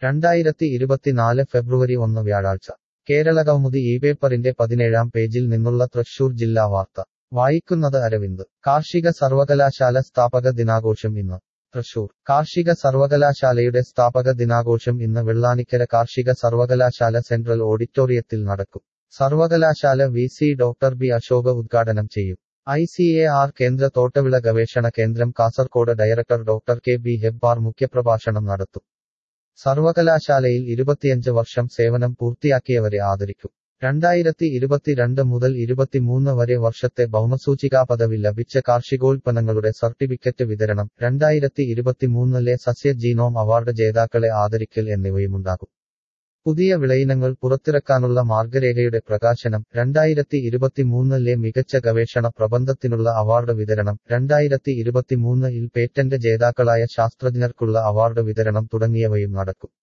രണ്ടായിരത്തി ഇരുപത്തിനാല് ഫെബ്രുവരി ഒന്ന് വ്യാഴാഴ്ച കേരളകൗമുദി ഈ പേപ്പറിന്റെ പതിനേഴാം പേജിൽ നിന്നുള്ള തൃശൂർ ജില്ലാ വാർത്ത വായിക്കുന്നത് അരവിന്ദ് കാർഷിക സർവകലാശാല സ്ഥാപക ദിനാഘോഷം ഇന്ന് തൃശൂർ കാർഷിക സർവകലാശാലയുടെ സ്ഥാപക ദിനാഘോഷം ഇന്ന് വെള്ളാനിക്കര കാർഷിക സർവകലാശാല സെൻട്രൽ ഓഡിറ്റോറിയത്തിൽ നടക്കും സർവകലാശാല V C doctor B Ashoka ഉദ്ഘാടനം ചെയ്യും ഐ സി എ ആർ കേന്ദ്ര തോട്ടവിള ഗവേഷണ കേന്ദ്രം Kasaragod director doctor K B Hebbar മുഖ്യപ്രഭാഷണം നടത്തും സർവകലാശാലയിൽ ഇരുപത്തിയഞ്ച് വർഷം സേവനം പൂർത്തിയാക്കിയവരെ ആദരിക്കും രണ്ടായിരത്തി ഇരുപത്തിരണ്ട് മുതൽ ഇരുപത്തിമൂന്ന് വരെ വർഷത്തെ ഭൗമസൂചികാ പദവി ലഭിച്ച കാർഷികോൽപ്പന്നങ്ങളുടെ സർട്ടിഫിക്കറ്റ് വിതരണം രണ്ടായിരത്തി ഇരുപത്തിമൂന്നിലെ സസ്യ ജീനോം അവാർഡ് ജേതാക്കളെ ആദരിക്കൽ എന്നിവയുമുണ്ടാകും പുതിയ വിളയിനങ്ങൾ പുറത്തിറക്കാനുള്ള മാർഗരേഖയുടെ പ്രകാശനം രണ്ടായിരത്തി ഇരുപത്തിമൂന്നിലെ മികച്ച ഗവേഷണ പ്രബന്ധത്തിനുള്ള അവാർഡ് വിതരണം രണ്ടായിരത്തി ഇരുപത്തിമൂന്നിൽ പേറ്റന്റ് ജേതാക്കളായ ശാസ്ത്രജ്ഞർക്കുള്ള അവാർഡ് വിതരണം തുടങ്ങിയവയും നടക്കും